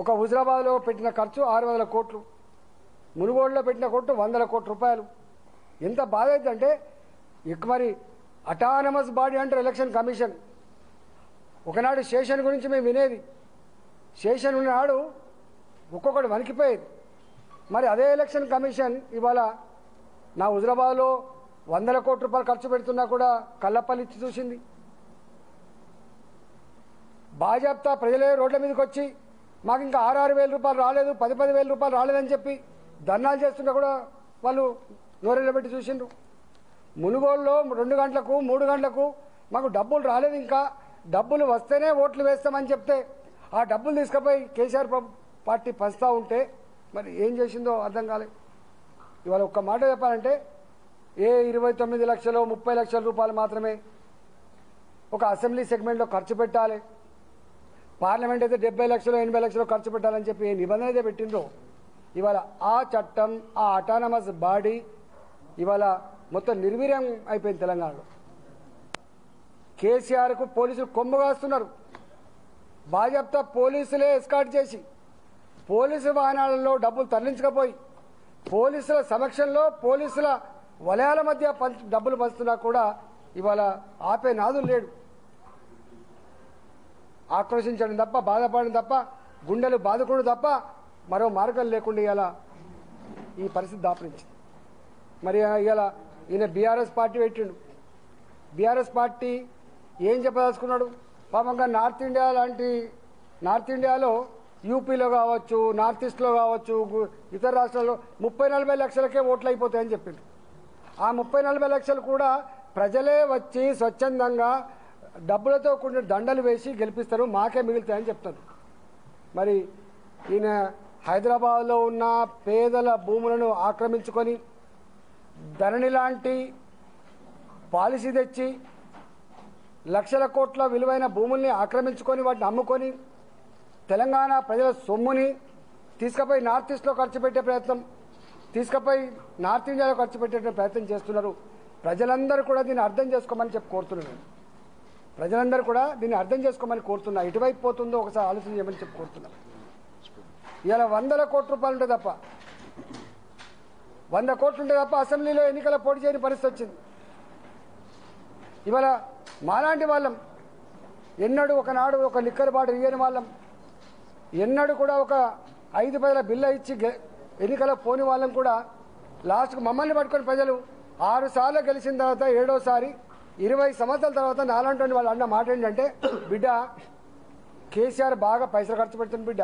ఒక హుజరాబాద్లో పెట్టిన ఖర్చు ఆరు వందల కోట్లు మునుగోడులో పెట్టిన కొట్టు వందల కోట్ల రూపాయలు ఎంత బాధ అవుతుందంటే ఇక మరి అటానమస్ బాడీ అంటారు ఎలక్షన్ కమిషన్ ఒకనాడు శేషన్ గురించి మేము వినేది శేషన్ ఉన్నాడు ఒక్కొక్కడు వణికిపోయేది మరి అదే ఎలక్షన్ కమిషన్ ఇవాళ నా హుజరాబాద్లో వందల కోట్ల రూపాయలు ఖర్చు పెడుతున్నా కూడా కళ్ళప్పలు ఇచ్చి చూసింది బాజాప్తా ప్రజలే రోడ్ల మీదకి వచ్చి మాకు ఇంకా ఆరు ఆరు వేల రూపాయలు రాలేదు పది పది వేల రూపాయలు రాలేదని చెప్పి ధర్నాలు చేస్తుంటే కూడా వాళ్ళు నోరెళ్ళ పెట్టి చూసిండ్రు మునుగోడులో రెండు గంటలకు మూడు గంటలకు మాకు డబ్బులు రాలేదు ఇంకా డబ్బులు వస్తేనే ఓట్లు వేస్తామని చెప్తే ఆ డబ్బులు తీసుకుపోయి కేసీఆర్ ప్రభు- పార్టీ పంచుతూ ఉంటే మరి ఏం చేసిందో అర్థం కాలేదు ఇవాళ ఒక్క మాట చెప్పాలంటే ఏ ఇరవై తొమ్మిది లక్షలు ముప్పై లక్షల రూపాయలు మాత్రమే ఒక అసెంబ్లీ సెగ్మెంట్లో ఖర్చు పెట్టాలి పార్లమెంట్ అయితే డెబ్బై లక్షలు ఎనభై లక్షలు ఖర్చు పెట్టాలని చెప్పి ఏ నిబంధన అయితే పెట్టిండ్రో ఇవాళ ఆ చట్టం ఆ అటానమస్ బాడీ ఇవాళ మొత్తం నిర్వీర్యం అయిపోయింది తెలంగాణలో కేసీఆర్కు పోలీసులు కొమ్ము కాస్తున్నారు బాజప్తా పోలీసులే ఎస్కాట్ చేసి పోలీసు వాహనాలలో డబ్బులు తరలించకపోయి పోలీసుల సమక్షంలో పోలీసుల వలయాల మధ్య పంచ డబ్బులు పంచుతున్నా కూడా ఇవాళ ఆపే నాదులు లేడు ఆక్రోశించడం తప్ప బాధపడడం తప్ప గుండెలు బాదుకోవడం తప్ప మరో మార్గం లేకుండా ఇవాళ ఈ పరిస్థితి దాపరించింది మరి ఇవాళ ఈయన బీఆర్ఎస్ పార్టీ పెట్టిండు బీఆర్ఎస్ పార్టీ ఏం చెప్పదలుచుకున్నాడు పాపంగా నార్త్ ఇండియా లాంటి నార్త్ ఇండియాలో యూపీలో కావచ్చు నార్త్ ఈస్ట్లో కావచ్చు గు- ఇతర రాష్ట్రాల్లో ముప్పై నలభై లక్షలకే ఓట్లు అయిపోతాయని చెప్పిండు ఆ ముప్పై నలభై లక్షలు కూడా ప్రజలే వచ్చి స్వచ్ఛందంగా డబ్బులతో కూడిన దండలు వేసి గెలిపిస్తారు మాకే మిగులుతాయని చెప్తారు మరి ఈయన హైదరాబాద్లో ఉన్న పేదల భూములను ఆక్రమించుకొని ధరణి లాంటి పాలసీ తెచ్చి లక్షల కోట్ల విలువైన భూముల్ని ఆక్రమించుకొని వాటిని అమ్ముకొని తెలంగాణ ప్రజల సొమ్ముని తీసుకుపోయి నార్త్ ఈస్ట్లో ఖర్చు పెట్టే ప్రయత్నం తీసుకుపోయి నార్త్ ఇండియాలో ఖర్చు పెట్టే ప్రయత్నం చేస్తున్నారు ప్రజలందరూ కూడా దీన్ని అర్థం చేసుకోమని చెప్పి కోరుతున్నాను నేను. ప్రజలందరూ కూడా దీన్ని అర్థం చేసుకోమని కోరుతున్నా ఎటువైపు పోతుందో ఒకసారి ఆలోచన చేయమని చెప్పి కోరుతున్నా ఇలా వందల కోట్ల రూపాయలు ఉంటే తప్ప వంద కోట్లు ఉంటే తప్ప అసెంబ్లీలో ఎన్నికల పోటీ చేయని పరిస్థితి వచ్చింది ఇవాళ మాలాంటి వాళ్ళం ఎన్నడూ ఒకనాడు ఒక లిక్కర్ బాటిల్ ఇయ్యని వాళ్ళం ఎన్నడూ కూడా ఒక ఐదు పదుల బిల్ల ఇచ్చి గె- ఎన్నికల పోని వాళ్ళం కూడా లాస్ట్కు మమ్మల్ని పట్టుకొని ప్రజలు ఆరు సార్లు గెలిచిన తర్వాత ఏడోసారి ఇరవై సంవత్సరాల తర్వాత నాలాంటి వాళ్ళు అన్న మాట ఏంటంటే బిడ్డ కేసీఆర్ బాగా పైసలు ఖర్చు పెడుతుంది బిడ్డ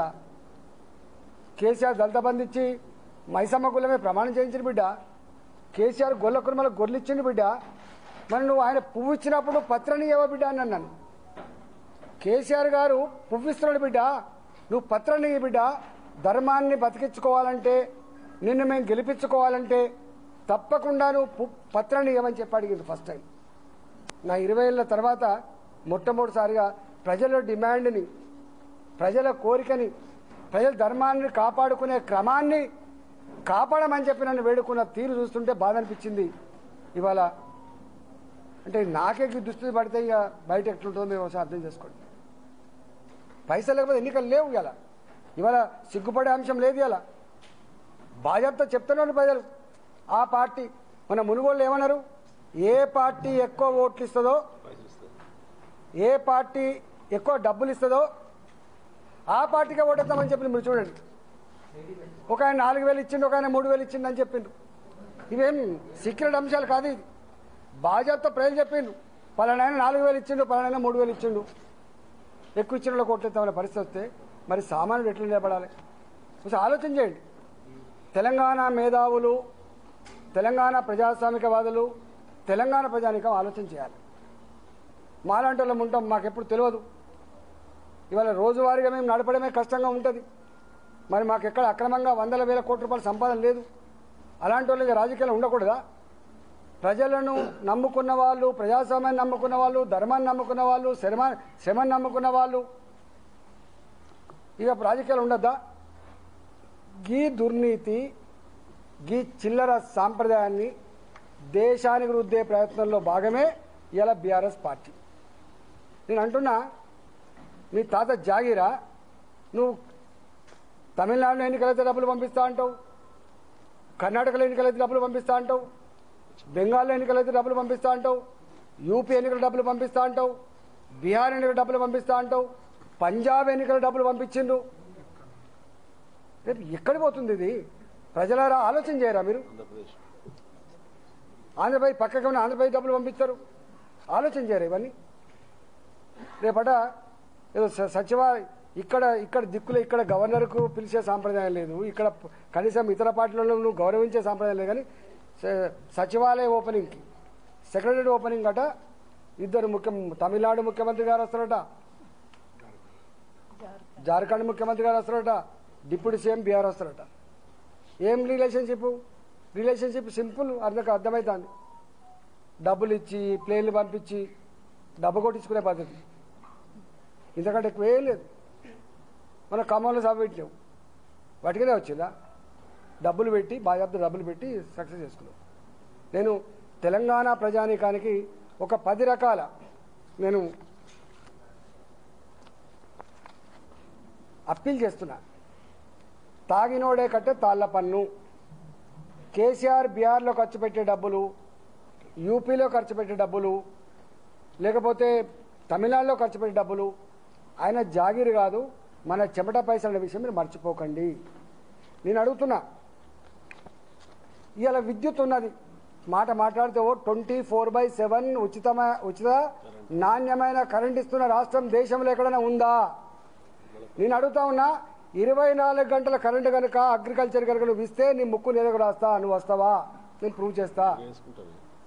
కేసీఆర్ దళిత బంధు ఇచ్చి మైసమ్మ కులమే ప్రమాణం చేయించిన బిడ్డ కేసీఆర్ గొల్ల కుర్మల గొర్రెలు ఇచ్చిండు బిడ్డ మరి నువ్వు ఆయన పువ్వు ఇచ్చినప్పుడు పత్రాన్ని ఇవ్వ బిడ్డ అని అన్నాను కేసీఆర్ గారు పువ్వు ఇస్తున్నాడు బిడ్డ నువ్వు పత్రాన్ని ఇవ్వ బిడ్డ ధర్మాన్ని బతికించుకోవాలంటే నిన్ను మేము గెలిపించుకోవాలంటే తప్పకుండా నువ్వు పు- పత్రాన్ని ఇవ్వమని చెప్పి అడిగింది ఫస్ట్ టైం నా ఇరవై ఏళ్ళ తర్వాత మొట్టమొదటిసారిగా ప్రజల డిమాండ్ని ప్రజల కోరికని ప్రజల ధర్మాన్ని కాపాడుకునే క్రమాన్ని కాపాడమని చెప్పి నన్ను వేడుకున్న తీరు చూస్తుంటే బాధ అనిపించింది ఇవాళ అంటే నాకే ఈ దుస్థితి పడితే ఇక బయట ఎట్లుంటుందో మీరు ఒకసారి అర్థం చేసుకోండి పైసలు లేకపోతే ఎన్నికలు లేవు ఇవాళ ఇవాళ సిగ్గుపడే అంశం లేదు ఇవాళ బాధ్యత చెప్తున్నాడు ప్రజలు ఆ పార్టీ మన మునుగోళ్ళు ఏమన్నారు ఏ పార్టీ ఎక్కువ ఓట్లు ఇస్తుందో ఏ పార్టీ ఎక్కువ డబ్బులు ఇస్తుందో ఆ పార్టీకే ఓటేద్దామని చెప్పింది మీరు చూడండి ఒక ఆయన నాలుగు వేలు ఇచ్చిండు ఒక ఆయన మూడు వేలు ఇచ్చిండు అని చెప్పిండు ఇవేం సీక్రెట్ అంశాలు కాదు ఇది బాధ్యత ప్రజలు చెప్పిండు పలానా ఆయన నాలుగు వేలు ఇచ్చిండు పలానా ఆయన మూడు వేలు ఇచ్చిండు ఎక్కువ ఇచ్చిన వాళ్ళకి ఓట్లేద్దామనే పరిస్థితి వస్తే మరి సామాన్యుడు ఎట్లా నిలబడాలి కొంచెం ఆలోచన చేయండి తెలంగాణ మేధావులు తెలంగాణ ప్రజాస్వామికవాదులు తెలంగాణ ప్రజానికం ఆలోచన చేయాలి మాలాంటి వాళ్ళం ఉంటాం మాకెప్పుడు తెలియదు ఇవాళ రోజువారీగా మేము నడపడమే కష్టంగా ఉంటుంది మరి మాకు ఎక్కడ అక్రమంగా వందల వేల కోట్ల రూపాయల సంపాదన లేదు అలాంటి వాళ్ళు ఇక రాజకీయాలు ఉండకూడదా ప్రజలను నమ్ముకున్న వాళ్ళు ప్రజాస్వామ్యాన్ని నమ్ముకున్న వాళ్ళు ధర్మాన్ని నమ్ముకున్న వాళ్ళు శ్రమ శ్రమని నమ్ముకున్న వాళ్ళు ఇక రాజకీయాలు ఉండద్దా గీ దుర్నీతి గీ చిల్లర సాంప్రదాయాన్ని దేశానికి రుద్దే ప్రయత్నంలో భాగమే ఇలా బీఆర్ఎస్ పార్టీ నేను అంటున్నా మీ తాత జాగీరా నువ్వు తమిళనాడులో ఎన్నికలైతే డబ్బులు పంపిస్తా అంటావు కర్ణాటకలో ఎన్నికలైతే డబ్బులు పంపిస్తా అంటావు బెంగాల్లో ఎన్నికలైతే డబ్బులు పంపిస్తా అంటావు యూపీ ఎన్నికల డబ్బులు పంపిస్తా అంటావు బీహార్ ఎన్నికల డబ్బులు పంపిస్తా అంటావు పంజాబ్ ఎన్నికల డబ్బులు పంపించిండు రేపు ఎక్కడికి పోతుంది ఇది ప్రజలారా ఆలోచన చేయరా మీరు ఆంధ్రప్రదేశ్ ఆంధ్రప్రదేశ్ పక్కకి ఉన్న ఆంధ్రప్రదేశ్ డబ్బులు పంపిస్తారు ఆలోచన చేయరు ఇవన్నీ రేపట ఏదో స- సచివాలయ ఇక్కడ ఇక్కడ దిక్కులో ఇక్కడ గవర్నర్కు పిలిచే సాంప్రదాయం లేదు ఇక్కడ ప- కనీసం ఇతర పార్టీలలో నువ్వు గౌరవించే సాంప్రదాయం లేదు కానీ స- సచివాలయ ఓపెనింగ్కి సెక్రటరీ ఓపెనింగ్ అట ఇద్దరు ముఖ్య తమిళనాడు ముఖ్యమంత్రి గారు వస్తారట జార్ఖండ్ ముఖ్యమంత్రి గారు వస్తారట డిప్యూటీ సీఎం బీహార్ వస్తారట ఏం రిలేషన్షిప్ రిలేషన్షిప్ సింపుల్ అర్థం అర్థమవుతుంది డబ్బులు ఇచ్చి ప్లేన్లు పంపించి డబ్బు కొట్టించుకునే పద్ధతి ఇంతకంటే ఎక్కువ ఏం లేదు మన ఖమ్మంలో సభ పెట్టినాం వాటికనే వచ్చిందా డబ్బులు పెట్టి బాధ్యత డబ్బులు పెట్టి సక్సెస్ చేసుకున్నాం నేను తెలంగాణ ప్రజానీకానికి ఒక పది రకాల నేను అప్పీల్ చేస్తున్నా తాగినోడే కట్టే తాళ్ల పన్ను కేసీఆర్ బీహార్లో ఖర్చు పెట్టే డబ్బులు యూపీలో ఖర్చు పెట్టే డబ్బులు లేకపోతే తమిళనాడులో ఖర్చు పెట్టే డబ్బులు ఆయన జాగీరు కాదు మన చెమట పైసల విషయం మీరు మర్చిపోకండి నేను అడుగుతున్నా ఇవాళ విద్యుత్ ఉన్నది మాట మాట్లాడితే ట్వంటీ ఫోర్ బై సెవెన్ ఉచితమ ఉచిత నాణ్యమైన కరెంట్ ఇస్తున్న రాష్ట్రం దేశంలో ఎక్కడైనా ఉందా నేను అడుగుతా ఉన్నా ఇరవై నాలుగు గంటల కరెంటు కనుక అగ్రికల్చర్ కనుక నువ్వు ఇస్తే నీ ముక్కు నేదకు రాస్తా నువ్వు వస్తావా నేను ప్రూవ్ చేస్తా వేసుకుంటారు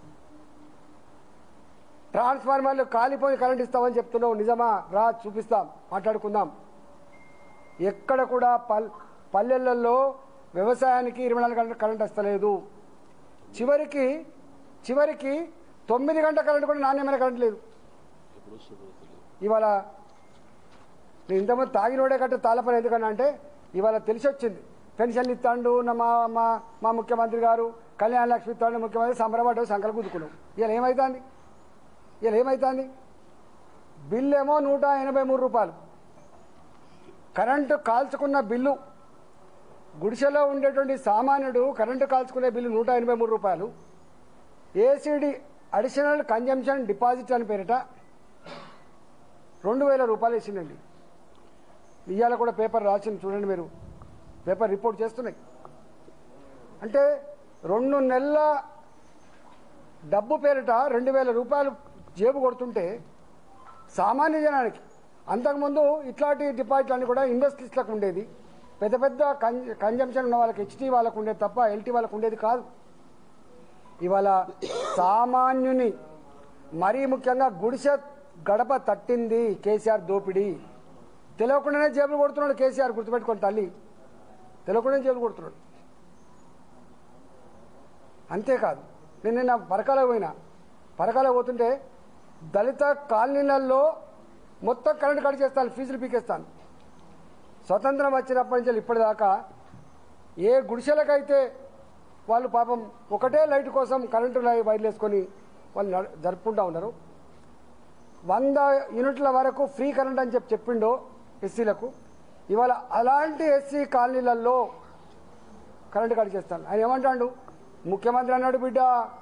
ట్రాన్స్ఫార్మర్లు కాలిపోయి కరెంట్ ఇస్తామని చెప్తున్నావు నిజమా రా చూపిస్తాం మాట్లాడుకుందాం ఎక్కడ కూడా పల్ పల్లెలలో వ్యవసాయానికి ఇరవై నాలుగు గంటల కరెంట్ వస్తలేదు చివరికి చివరికి తొమ్మిది గంటల కరెంట్ కూడా నాణ్యమైన కరెంట్ లేదు ఎప్పుడు వస్తుందో తెలియదు ఇవాళ నేను ఇంతకుముందు తాగినోడే కట్టే తాళపని ఎందుకన్నా అంటే ఇవాళ తెలిసి వచ్చింది పెన్షన్లు ఇస్తాడు నా మా మా మా ముఖ్యమంత్రి గారు కళ్యాణ లక్ష్మి ఇస్తాడు ముఖ్యమంత్రి సంబరపడ్డ సంకల కుదుకున్నాం ఇవాళ ఏమవుతుంది ఇవాళ ఏమవుతుంది బిల్లు ఏమో నూట ఎనభై మూడు రూపాయలు కరెంటు కాల్చుకున్న బిల్లు గుడిసెలో ఉండేటువంటి సామాన్యుడు కరెంటు కాల్చుకునే బిల్లు నూట ఎనభై మూడు రూపాయలు ఏసీడీ అడిషనల్ కన్జంప్షన్ డిపాజిట్ అని పేరిట రెండు వేల రూపాయలు వేసిందండి ఇవాళ కూడా పేపర్ రాసింది చూడండి మీరు పేపర్ రిపోర్ట్ చేస్తున్నాయి అంటే రెండు నెలల డబ్బు పేరిట రెండు వేల రూపాయలు జేబు కొడుతుంటే సామాన్య జనానికి అంతకుముందు ఇట్లాంటి డిపాజిట్లు అన్ని కూడా ఇండస్ట్రీస్లకు ఉండేది పెద్ద పెద్ద కన్జంప్షన్ ఉన్న వాళ్ళకి హెచ్టీ వాళ్ళకు ఉండేది తప్ప ఎల్టీ వాళ్ళకు ఉండేది కాదు ఇవాళ సామాన్యుని మరీ ముఖ్యంగా గుడిసె గడప తట్టింది కేసీఆర్ దోపిడీ తెలియకుండానే జేబులు కొడుతున్నాడు కేసీఆర్ గుర్తుపెట్టుకొని తల్లి తెలియకుండానే జేబులు కొడుతున్నాడు అంతేకాదు నేను నిన్న పరకాల పోయినా పరకాల పోతుంటే దళిత కాలనీలలో మొత్తం కరెంట్ కట్ చేస్తాను ఫీజులు పీకేస్తాను స్వతంత్రం వచ్చినప్పటి నుంచి ఇప్పటిదాకా ఏ గుడిసెలకైతే వాళ్ళు పాపం ఒకటే లైట్ కోసం కరెంటు లై వైర్లు వేసుకొని వాళ్ళు నడ- జరుపుకుంటా ఉన్నారు వంద యూనిట్ల వరకు ఫ్రీ కరెంట్ అని చెప్పి చెప్పిండో ఎస్సీలకు ఇవాళ అలాంటి ఎస్సీ కాలనీలలో కరెంటు కట్ చేస్తాను ఆయన ఏమంటాడు ముఖ్యమంత్రి అన్నాడు బిడ్డ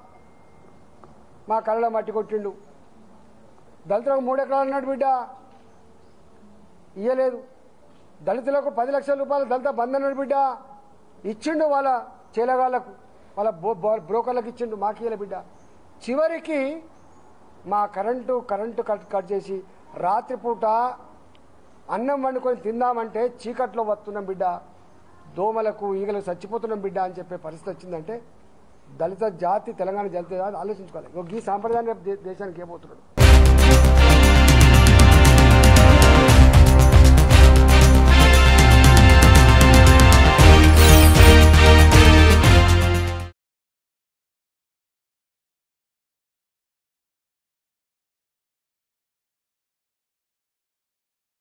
మా కళ్ళలో మట్టి కొట్టిండు దళితులకు మూడు ఎకరాలు అన్నాడు బిడ్డ ఇయ్యలేదు దళితులకు పది లక్షల రూపాయలు దళిత బంధు అన్నాడు బిడ్డ ఇచ్చిండు వాళ్ళ చేలగాళ్లకు వాళ్ళ బో- బో- బ్రోకర్లకు ఇచ్చిండు మాకు ఇయ్యలే బిడ్డ చివరికి మా కరెంటు కరెంటు కట్ కట్ చేసి రాత్రిపూట అన్నం వండుకొని తిందామంటే చీకట్లో వస్తున్నాం బిడ్డ దోమలకు ఈగలకు చచ్చిపోతున్నాం బిడ్డ అని చెప్పే పరిస్థితి వచ్చిందంటే దళిత జాతి తెలంగాణ దళిత జాతి ఆలోచించుకోవాలి ఇగో ఈ సాంప్రదాయం రేపు దే- దేశానికి ఏమవుతున్నాడు